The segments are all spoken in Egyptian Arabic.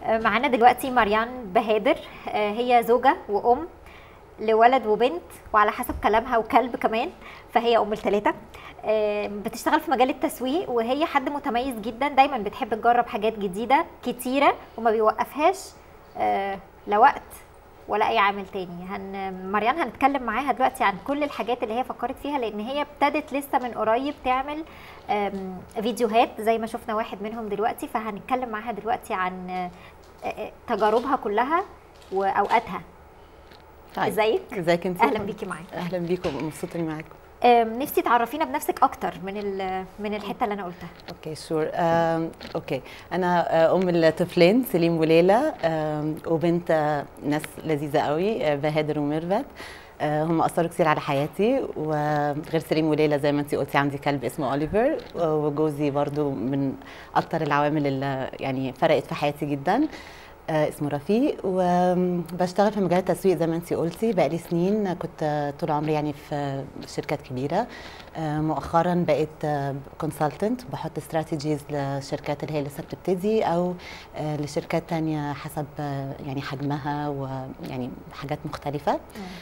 معانا دلوقتي مريان بهادر آه، هي زوجة وأم لولد وبنت وعلى حسب كلامها وكلب كمان فهي أم الثلاثة آه، بتشتغل في مجال التسويق وهي حد متميز جدا دايما بتحب تجرب حاجات جديدة كتيرة وما بيوقفهاش آه، لا وقت ولا اي عامل تاني هن مريان هنتكلم معاها دلوقتي عن كل الحاجات اللي هي فكرت فيها لان هي ابتدت لسه من قريب تعمل آم، فيديوهات زي ما شفنا واحد منهم دلوقتي فهنتكلم معاها دلوقتي عن آه، آه، تجاربها كلها واوقاتها طيب. ازيك ازيك انت اهلا بيكي معانا اهلا بيكم مبسوطه اني معاكم آم، نفسي تعرفينا بنفسك اكتر من ال- من الحته اللي انا قلتها اوكي شور آم، اوكي انا آه، ام الطفلين سليم وليلى آم، وبنت آه، ناس لذيذه قوي آه، بهادر وميرفت آه، هم اثروا كتير على حياتي وغير سليم وليلى زي ما انت قلتي عندي كلب اسمه اوليفر وجوزي برضو من اكتر العوامل اللي يعني فرقت في حياتي جدا آه، اسمه رفيق وبشتغل في مجال التسويق زي ما انت قلتي بقالي سنين كنت آه، طول عمري يعني في شركات كبيره آه، مؤخرا بقيت كونسلتنت بحط استراتيجيز لشركات اللي هي لسه بتبتدي او آه، لشركات تانية حسب آه، يعني حجمها ويعني حاجات مختلفه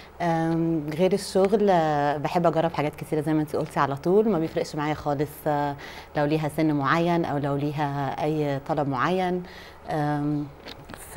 آم، غير الشغل آه، بحب اجرب حاجات كتيره زي ما انت قلتي على طول ما بيفرقش معايا خالص آه، لو ليها سن معين او لو ليها اي طلب معين آم، ف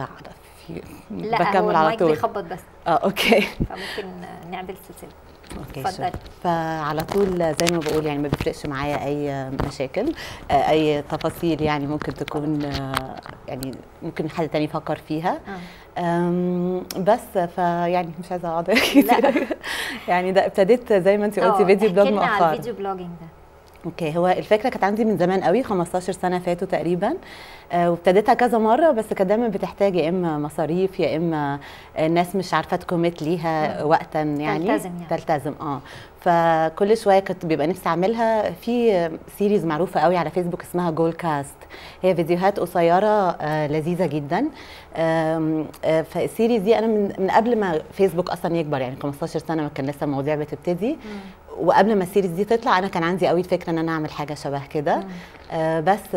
في لا هو بكمل على المايك طول بيخبط بس اه اوكي فممكن آه، نعمل سلسله اوكي اتفضلي. شكراً. فعلى طول زي ما بقول يعني ما بيفرقش معايا اي مشاكل آه، اي تفاصيل يعني ممكن تكون آه، يعني ممكن حد تاني يفكر فيها آه. أم، بس فيعني مش عايزه اقعد كتير يعني ده ابتديت زي ما انت قلتي آه، فيديو بلوج احكي لنا على مؤخرا الفيديو بلوجينج ده اوكي هو الفكره كانت عندي من زمان قوي 15 سنه فاتوا تقريبا آه، وابتديتها كذا مره بس كانت دايما بتحتاج يا اما مصاريف يا اما الناس مش عارفه تكوميت ليها مم. وقتا يعني تلتزم يعني. تلتزم اه فكل شويه كنت بيبقى نفسي اعملها في سيريز معروفه قوي على فيسبوك اسمها جول كاست هي فيديوهات قصيره آه، لذيذه جدا آم، آه، فالسيريز دي انا من من قبل ما فيسبوك اصلا يكبر يعني 15 سنه ما كان لسه المواضيع بتبتدي وقبل ما السيريز دي تطلع انا كان عندي قوي فكره ان انا اعمل حاجه شبه كده مم. آه بس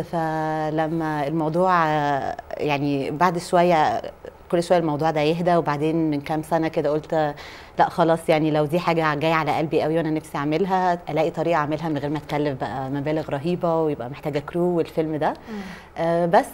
فلما الموضوع آه يعني بعد شويه كل شويه الموضوع ده يهدى وبعدين من كام سنه كده قلت آه، لا خلاص يعني لو دي حاجه جايه على قلبي قوي وانا نفسي اعملها الاقي طريقه اعملها من غير ما اتكلف بقى مبالغ رهيبه ويبقى محتاجه كرو والفيلم ده مم. آه، بس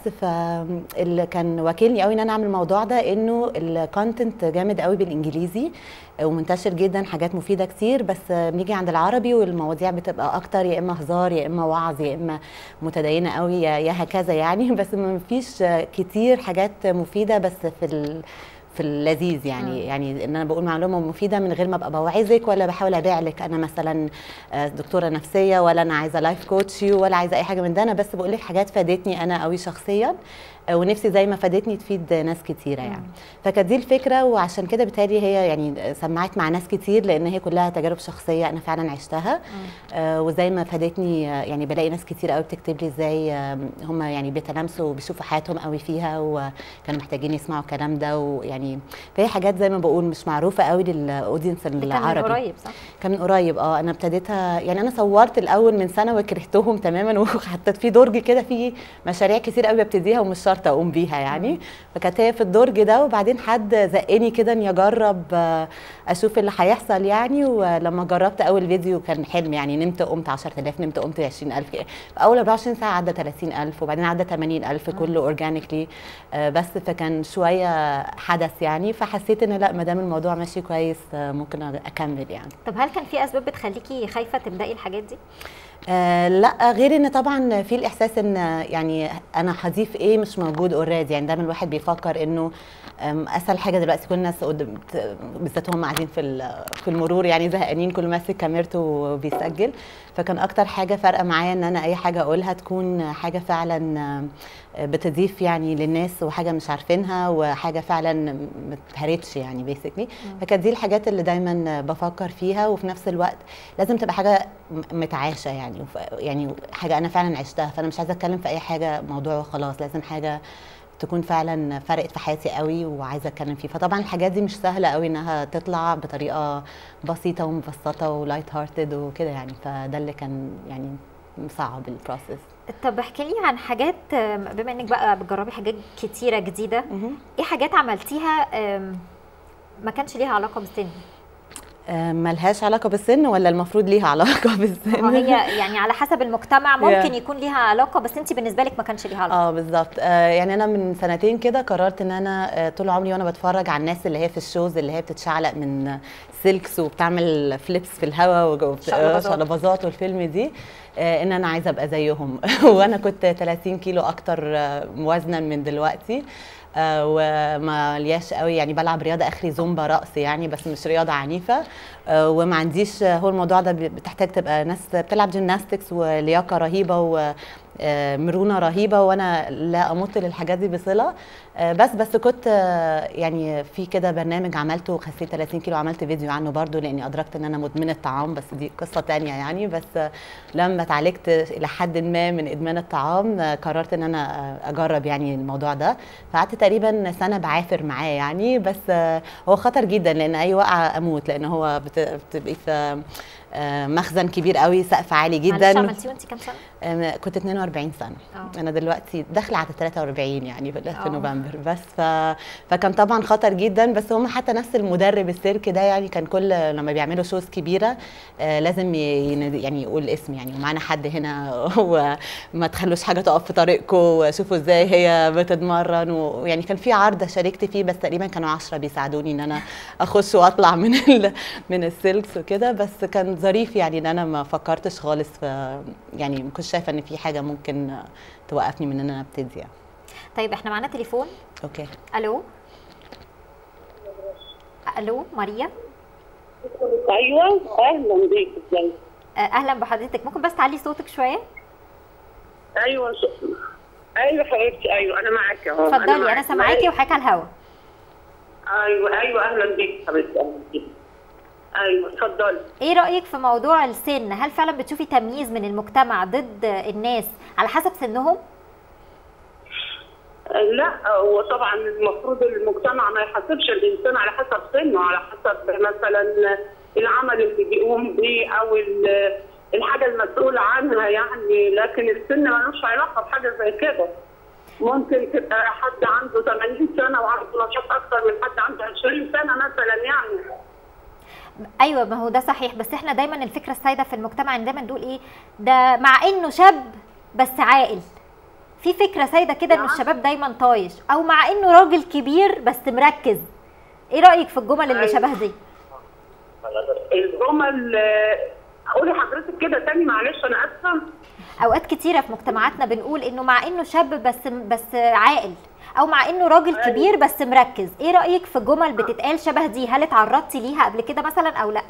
فاللي كان واكلني قوي ان انا اعمل الموضوع ده انه الكونتنت جامد قوي بالانجليزي آه، ومنتشر جدا حاجات مفيده كتير بس آه، بنيجي عند العربي والمواضيع بتبقى اكتر يا اما هزار يا اما وعظ يا اما متدينه قوي يا يا هكذا يعني بس ما فيش آه، كتير حاجات مفيده بس في ال في اللذيذ يعني مم. يعني ان انا بقول معلومه مفيده من غير ما ابقى بوعظك ولا بحاول ابيع لك انا مثلا آه، دكتوره نفسيه ولا انا عايزه لايف كوتش ولا عايزه اي حاجه من ده انا بس بقول لك حاجات فادتني انا قوي شخصيا آه، ونفسي زي ما فادتني تفيد ناس كتيره يعني مم. فكانت دي الفكره وعشان كده بالتالي هي يعني سمعت مع ناس كتير لان هي كلها تجارب شخصيه انا فعلا عشتها مم. آه، وزي ما فادتني آه، يعني بلاقي ناس كتير قوي بتكتب لي ازاي آه، هم يعني بيتلامسوا وبيشوفوا حياتهم قوي فيها وكانوا محتاجين يسمعوا الكلام ده ويعني فهي حاجات زي ما بقول مش معروفه قوي للاودينس ده كان من العربي قريب صح؟ كان من قريب اه انا ابتديتها يعني انا صورت الاول من سنه وكرهتهم تماما وحطيت في درج كده في مشاريع كتير قوي ببتديها ومش شرط اقوم بيها يعني فكانت هي في الدرج ده وبعدين حد زقني كده اني اجرب آه، اشوف اللي هيحصل يعني ولما جربت اول فيديو كان حلم يعني نمت قمت 10000 نمت قمت 20000 كده. في اول 24 ساعه عدى 30000 وبعدين عدى 80000 كله اورجانيكلي بس فكان شويه حدث يعني فحسيت ان لا ما دام الموضوع ماشي كويس آه، ممكن اكمل يعني طب هل كان في اسباب بتخليكي خايفه تبداي الحاجات دي؟ آه لا غير ان طبعا في الاحساس ان يعني انا هضيف ايه مش موجود اوريدي يعني دايما الواحد بيفكر انه أم، اسهل حاجه دلوقتي كل الناس قدام- ت- بالذات هم قاعدين في ال- في المرور يعني زهقانين كل ماسك كاميرته وبيسجل فكان اكتر حاجه فارقه معايا ان انا اي حاجه اقولها تكون حاجه فعلا آه، بتضيف يعني للناس وحاجه مش عارفينها وحاجه فعلا ما اتهرتش يعني بيسكلي فكانت دي الحاجات اللي دايما بفكر فيها وفي نفس الوقت لازم تبقى حاجه م- متعاشه يعني وف- يعني حاجه انا فعلا عشتها فانا مش عايزه اتكلم في اي حاجه موضوع وخلاص لازم حاجه تكون فعلا فرقت في حياتي قوي وعايزه اتكلم فيه فطبعا الحاجات دي مش سهله قوي انها تطلع بطريقه بسيطه ومبسطه ولايت هارتد وكده يعني فده اللي كان يعني صعب البروسيس طب احكي لي عن حاجات آم، بما انك بقى بتجربي حاجات كتيره جديده ايه حاجات عملتيها آم، ما كانش ليها علاقه بالسن آه، ملهاش علاقه بالسن ولا المفروض ليها علاقه بالسن هو هي يعني على حسب المجتمع ممكن Yeah. يكون ليها علاقه بس انت بالنسبه لك ما كانش ليها علاقه اه بالظبط آه يعني انا من سنتين كده قررت ان انا آه طول عمري وانا بتفرج على الناس اللي هي في الشوز اللي هي بتتشعلق من سيلكس وبتعمل فليبس في الهواء وبت- شقلباظات. شقلباظات والفيلم دي آه ان انا عايزه ابقى زيهم وانا كنت 30 كيلو اكتر آه، وزنا من دلوقتي آه وما لياش قوي يعني بلعب رياضه اخري زومبا رقص يعني بس مش رياضه عنيفه آه وما عنديش هو الموضوع ده بي- بتحتاج تبقى ناس بتلعب جيمناستكس ولياقه رهيبه و آه، مرونه رهيبه وانا لا امت للحاجات دي بصله آه، بس بس كنت آه، يعني في كده برنامج عملته خسيت 30 كيلو عملت فيديو عنه برضو لاني ادركت ان انا مدمنه طعام بس دي قصه تانية يعني بس آه، لما اتعالجت الى حد ما من ادمان الطعام آه، قررت ان انا آه، اجرب يعني الموضوع ده فقعدت تقريبا سنه بعافر معاه يعني بس آه، هو خطر جدا لان اي وقعه اموت لان هو بت- بتبقي في آه، مخزن كبير قوي سقف عالي معلش جدا عملتيه وانت كام سنه أم، كنت 42 سنه اه. انا دلوقتي داخله على 43 يعني في اه. في نوفمبر بس ف... فكان طبعا خطر جدا بس هم حتى نفس المدرب السيرك ده يعني كان كل لما بيعملوا شوز كبيره آه لازم ي... ينادي- يعني يقول اسم يعني ومعانا حد هنا وما تخلوش حاجه تقف في طريقكم وشوفوا ازاي هي بتتمرن ويعني كان في عرض شاركت فيه بس تقريبا كانوا 10 بيساعدوني ان انا اخش واطلع من ال... من السيلكس وكده بس كان ظريف يعني ان انا ما فكرتش خالص في يعني ما كنتش شايفه ان في حاجه ممكن توقفني من ان انا ابتدي يعني. طيب احنا معانا تليفون اوكي الو الو ماريا ايوه اهلا بيك ازاي آه، اهلا بحضرتك ممكن بس تعلي صوتك شويه ايوه ش... ايوه حبيبتي ايوه انا معاك اهو اتفضلي انا معاك. سامعاكي وحضرتك على الهوا ايوه ايوه اهلا بيك حبيبتي اهلا بيك ايوه اتفضلي ايه رايك في موضوع السن هل فعلا بتشوفي تمييز من المجتمع ضد الناس على حسب سنهم لا هو طبعا المفروض المجتمع ما يحاسبش الانسان على حسب سنه على حسب مثلا العمل اللي بيقوم بيه او ال- الحاجه المسؤول عنها يعني لكن السن ملوش علاقه بحاجه زي كده ممكن تبقى حد عنده 80 سنه وعنده نشاط اكتر من حد عنده 20 سنه مثلا يعني ايوه ما هو ده صحيح بس احنا دايما الفكره السائده في المجتمع ان دايما نقول ايه ده مع انه شاب بس عاقل في فكره سائده كده انه نعم. الشباب دايما طايش او مع انه راجل كبير بس مركز ايه رايك في الجمل اللي أيوة. شبه دي الجمل آه، قولي حضرتك كده تاني معلش انا اسفه اوقات كتيره في مجتمعاتنا بنقول انه مع انه شاب بس بس عاقل او مع انه راجل أيوة. كبير بس مركز ايه رايك في جمل بتتقال شبه دي هل اتعرضتي ليها قبل كده مثلا او لا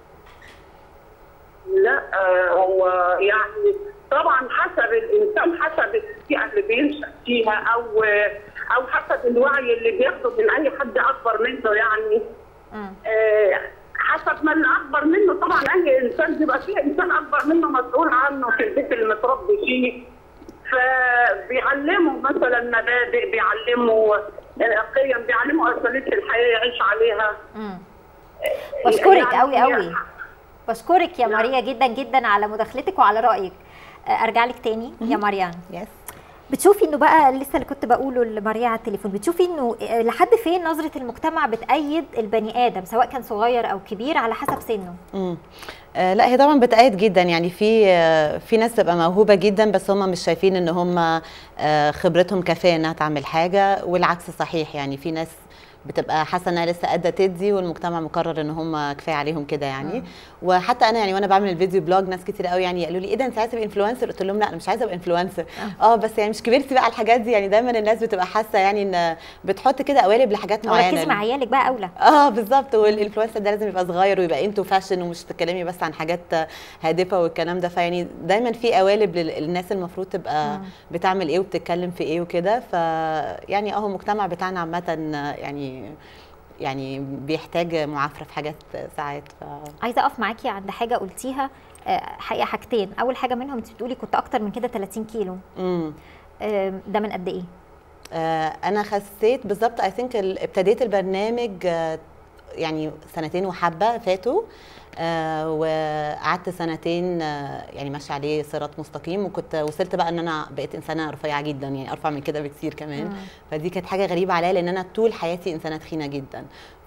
لا آه، هو يعني طبعا حسب الانسان حسب البيئه اللي بينشا فيها او او حسب الوعي اللي بياخده من اي حد اكبر منه يعني مم. آه، حسب ما اللي اكبر منه طبعا اي انسان بيبقى فيه انسان اكبر منه مسؤول عنه في البيت اللي متربي فيه فبيعلموا مثلا مبادئ بيعلموا آه، قيم بيعلموا اساليب الحياه يعيش عليها مم. بشكرك يعني قوي قوي بشكرك يا نعم. ماريا جدا جدا على مداخلتك وعلى رايك آه، ارجع لك تاني يا مريان يس بتشوفي انه بقى لسه اللي كنت بقوله لماريا على التليفون بتشوفي انه آه، لحد فين نظره المجتمع بتأيد البني ادم سواء كان صغير او كبير على حسب سنه مم. آه لا هي طبعا بتأيد جدا يعني في آه في ناس بتبقى موهوبه جدا بس هم مش شايفين ان هم آه خبرتهم كافيه انها تعمل حاجه والعكس صحيح يعني في ناس بتبقى حاسه انها لسه قادره تدي والمجتمع مقرر ان هم كفايه عليهم كده يعني وحتى انا يعني وانا بعمل الفيديو بلوج ناس كتير قوي يعني قالوا لي ايه ده انت عايزه تبقى انفلونسر قلت لهم لا انا مش عايزه ابقى انفلونسر اه بس يعني مش كبرتي بقى على الحاجات دي يعني دايما الناس بتبقى حاسه يعني ان بتحط كده قوالب لحاجات معينه وركزي مع عيالك بقى اولى اه بالظبط والانفلونسر ده لازم يبقى صغير ويبقى انتو فاشن ومش تتكلمي بس عن حاجات هادفه والكلام ده فيعني دايما في قوالب للناس المفروض تبقى مم. بتعمل ايه وبتتكلم في ايه وكده ف يعني اه المجتمع بتاعنا عامه يعني يعني بيحتاج معافره في حاجات ساعات ف عايزه اقف معاكي عند حاجه قلتيها آه، حقيقه حاجتين اول حاجه منهم انت بتقولي كنت اكتر من كده 30 كيلو امم آه، ده من قد ايه آه، انا خسيت بالظبط اي ثينك ابتديت البرنامج آه، يعني سنتين وحبه فاتوا آه وقعدت سنتين آه يعني ماشيه عليه صراط مستقيم وكنت وصلت بقى ان انا بقيت انسانه رفيعه جدا يعني ارفع من كده بكتير كمان مم. فدي كانت حاجه غريبه عليا لان انا طول حياتي انسانه تخينه جدا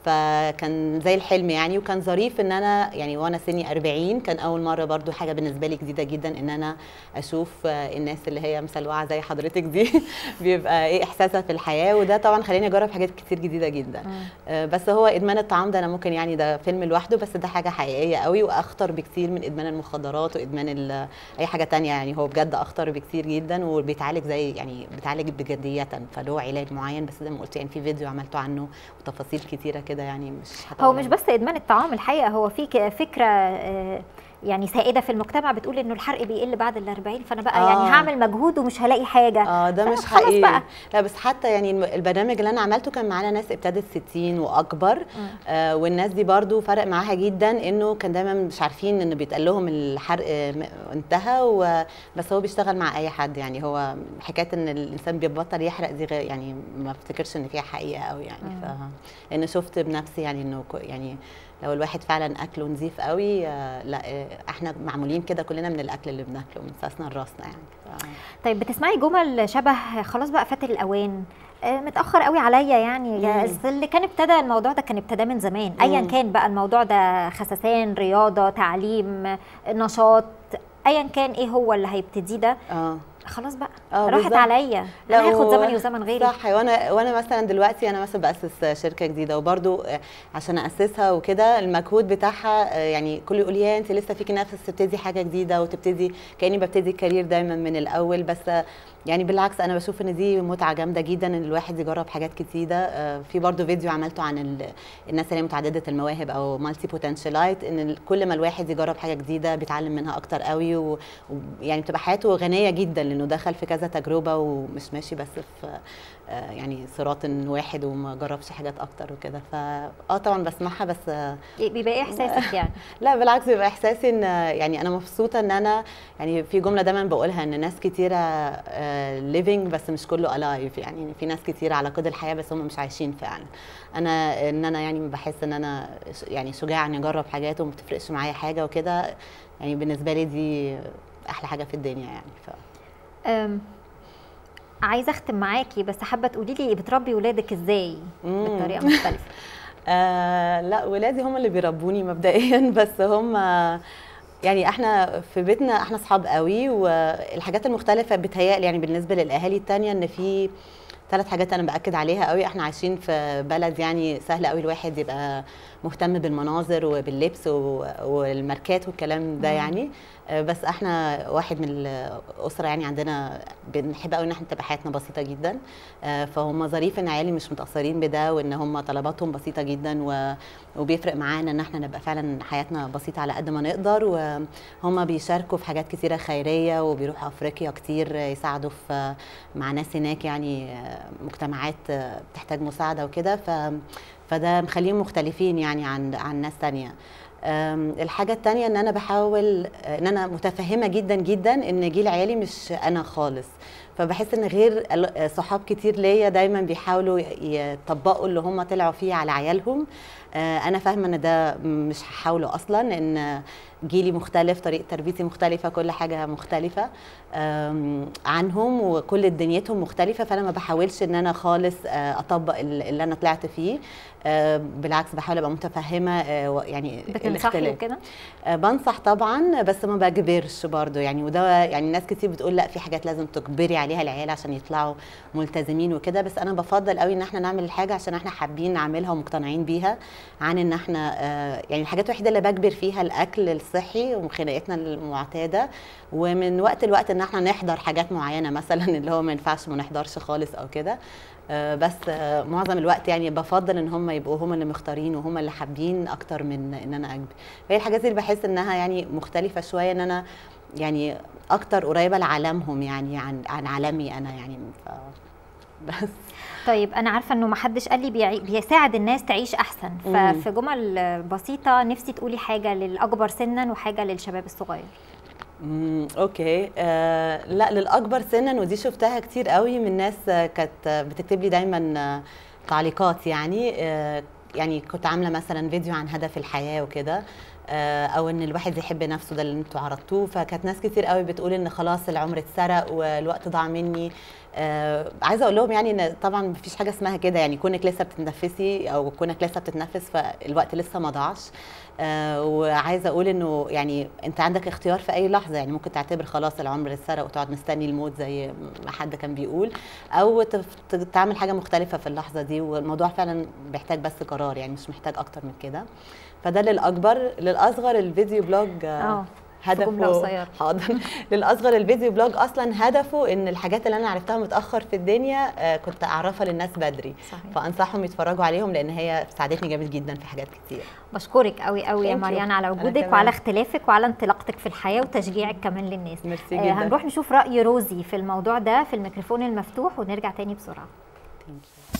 فكان زي الحلم يعني وكان ظريف ان انا يعني وانا سني 40 كان اول مره برضو حاجه بالنسبه لي جديده جدا ان انا اشوف آه، الناس اللي هي مسلوعه زي حضرتك دي بيبقى ايه احساسها في الحياه وده طبعا خلاني اجرب حاجات كتير جديده جدا مم. آه، بس هو ادمان الطعام ده انا ممكن يعني ده فيلم لوحده بس ده حاجه حقيقيه قوي واخطر بكتير من ادمان المخدرات وادمان ال- اي حاجه تانية يعني هو بجد اخطر بكتير جدا وبيتعالج زي يعني بيتعالج بجديه فله علاج معين بس زي ما قلت يعني في فيديو عملته عنه وتفاصيل كتيره كده يعني مش هو هطول مش بس ادمان الطعام الحقيقه هو في ك- فكره آه، يعني سائده في المجتمع بتقول انه الحرق بيقل بعد ال 40 فانا بقى آه. يعني هعمل مجهود ومش هلاقي حاجه اه ده مش خلاص حقيقي بقى. لا بس حتى يعني الم- البرنامج اللي انا عملته كان معانا ناس ابتدت 60 واكبر آه والناس دي برضو فرق معاها جدا انه كان دايما مش عارفين ان بيتقال لهم الحرق آه، م- انتهى و- بس هو بيشتغل مع اي حد يعني هو حكايه ان الانسان بيبطل يحرق دي غير يعني ما افتكرش ان فيها حقيقه قوي يعني ف لان شفت بنفسي يعني انه كو- يعني لو الواحد فعلا اكله نظيف قوي آه لا آه احنا معمولين كده كلنا من الاكل اللي بناكله من ساسنا لراسنا يعني ف... طيب بتسمعي جمل شبه خلاص بقى فات الاوان آه، متاخر قوي عليا يعني مم. أصل اللي كان ابتدى الموضوع ده كان ابتدى من زمان ايا مم. كان بقى الموضوع ده خسسان رياضه تعليم آه، نشاط ايا كان ايه هو اللي هيبتديه ده اه خلاص بقى آه، راحت بالظبط. عليا لا، انا هاخد و- زمني وزمن غيري صح وانا وانا مثلا دلوقتي انا مثلا باسس شركه جديده وبرده عشان اسسها وكده المجهود بتاعها آه، يعني كل يقول يا انت لسه فيكي نفس تبتدي حاجه جديده وتبتدي كاني ببتدي الكارير دايما من الاول بس آه، يعني بالعكس انا بشوف ان دي متعه جامده جدا ان الواحد يجرب حاجات جديده آه، في برضو فيديو عملته عن ال- الناس اللي هي متعدده المواهب او مالتي بوتنشالايت ان ال- كل ما الواحد يجرب حاجه جديده بيتعلم منها اكتر قوي و- ويعني بتبقى حياته غنيه جدا لانه دخل في كذا تجربه ومش ماشي بس في آه، يعني صراط واحد وما جربش حاجات اكتر وكده فا اه طبعا بسمعها بس آه، بيبقى ايه احساسك يعني لا بالعكس بيبقى احساسي ان يعني انا مبسوطه ان انا يعني في جمله دايما بقولها ان ناس كتيره ليفينج بس مش كله الايف يعني في ناس كتيره على قيد الحياه بس هم مش عايشين فعلا انا ان انا يعني بحس ان انا ش- يعني شجاعه اني اجرب حاجات وما بتفرقش معايا حاجه وكده يعني بالنسبه لي دي احلى حاجه في الدنيا يعني ف أم، عايزه اختم معاكي بس حابه تقولي لي بتربي ولادك ازاي مم. بطريقه مختلفه آه لا ولادي هم اللي بيربوني مبدئيا بس هم يعني احنا في بيتنا احنا اصحاب قوي والحاجات المختلفه بتهيألي يعني بالنسبه للاهالي التانية ان في ثلاث حاجات انا باكد عليها قوي احنا عايشين في بلد يعني سهل قوي الواحد يبقى مهتم بالمناظر وباللبس و- والماركات والكلام ده مم. يعني آه، بس احنا واحد من الاسره يعني عندنا بنحب قوي ان احنا تبقى حياتنا بسيطه جدا آه، فهم ظريف ان عيالي مش متاثرين بده وان هم طلباتهم بسيطه جدا و- وبيفرق معانا ان احنا نبقى فعلا حياتنا بسيطه على قد ما نقدر وهم بيشاركوا في حاجات كتيره خيريه وبيروحوا افريقيا كتير يساعدوا في مع ناس هناك يعني آه، مجتمعات آه، بتحتاج مساعده وكده ف فده مخليهم مختلفين يعني عن عن ناس تانية أم، الحاجة التانية ان انا بحاول آه، ان انا متفهمة جدا جدا ان جيل عيالي مش انا خالص فبحس ان غير ال- آه، صحاب كتير ليا دايما بيحاولوا ي- يطبقوا اللي هم طلعوا فيه على عيالهم آه، انا فاهمه ان ده مش هحاوله اصلا ان جيلي مختلف طريقه تربيتي مختلفه كل حاجه مختلفه آم، عنهم وكل دنيتهم مختلفه فانا ما بحاولش ان انا خالص آه، اطبق ال- اللي انا طلعت فيه آه، بالعكس بحاول ابقى متفهمه آه، و- يعني بتنصحي الاختلاف. وكده آه، بنصح طبعا بس ما بجبرش برضو يعني وده يعني ناس كتير بتقول لا في حاجات لازم تجبري عليها العيال عشان يطلعوا ملتزمين وكده بس انا بفضل قوي ان احنا نعمل الحاجه عشان احنا حابين نعملها ومقتنعين بيها عن ان احنا آه، يعني الحاجات الوحيده اللي بجبر فيها الاكل الصحي وخناقتنا المعتاده ومن وقت لوقت ان احنا نحضر حاجات معينه مثلا اللي هو ما ينفعش ما نحضرش خالص او كده آه، بس آه، معظم الوقت يعني بفضل ان هم يبقوا هم اللي مختارين وهم اللي حابين اكتر من ان انا اجبر فهي الحاجات دي اللي بحس انها يعني مختلفه شويه ان انا يعني اكتر قريبه لعالمهم يعني عن عن عالمي انا يعني ف بس طيب انا عارفه انه ما حدش قال لي بيعي... بيساعد الناس تعيش احسن مم. ففي جمل بسيطه نفسي تقولي حاجه للاكبر سنا وحاجه للشباب الصغير امم اوكي آه لا للاكبر سنا ودي شفتها كتير قوي من ناس آه، كانت آه، بتكتب لي دايما آه، تعليقات يعني آه يعني كنت عامله مثلا فيديو عن هدف الحياه وكده آه، او ان الواحد يحب نفسه ده اللي انتوا عرضتوه فكانت ناس كتير قوي بتقول ان خلاص العمر اتسرق والوقت ضاع مني آه عايزه اقول لهم يعني ان طبعا مفيش حاجه اسمها كده يعني كونك لسه بتتنفسي او كونك لسه بتتنفس فالوقت لسه ما ضاعش آه وعايزه اقول انه يعني انت عندك اختيار في اي لحظه يعني ممكن تعتبر خلاص العمر اتسرق وتقعد مستني الموت زي ما حد كان بيقول او تف- تعمل حاجه مختلفه في اللحظه دي والموضوع فعلا بيحتاج بس قرار يعني مش محتاج اكتر من كده فده للاكبر للاصغر الفيديو بلوج اه في جملة هدفه قصيرة. حاضر للاصغر الفيديو بلوج اصلا هدفه ان الحاجات اللي انا عرفتها متاخر في الدنيا آه، كنت اعرفها للناس بدري صحيح. فانصحهم يتفرجوا عليهم لان هي ساعدتني جامد جدا في حاجات كتير بشكرك قوي قوي يا Thank you. مريان على أنا وجودك كمان. وعلى اختلافك وعلى انطلاقتك في الحياه وتشجيعك كمان للناس ميرسي آه، جدا هنروح نشوف راي روزي في الموضوع ده في الميكروفون المفتوح ونرجع تاني بسرعه Thank you.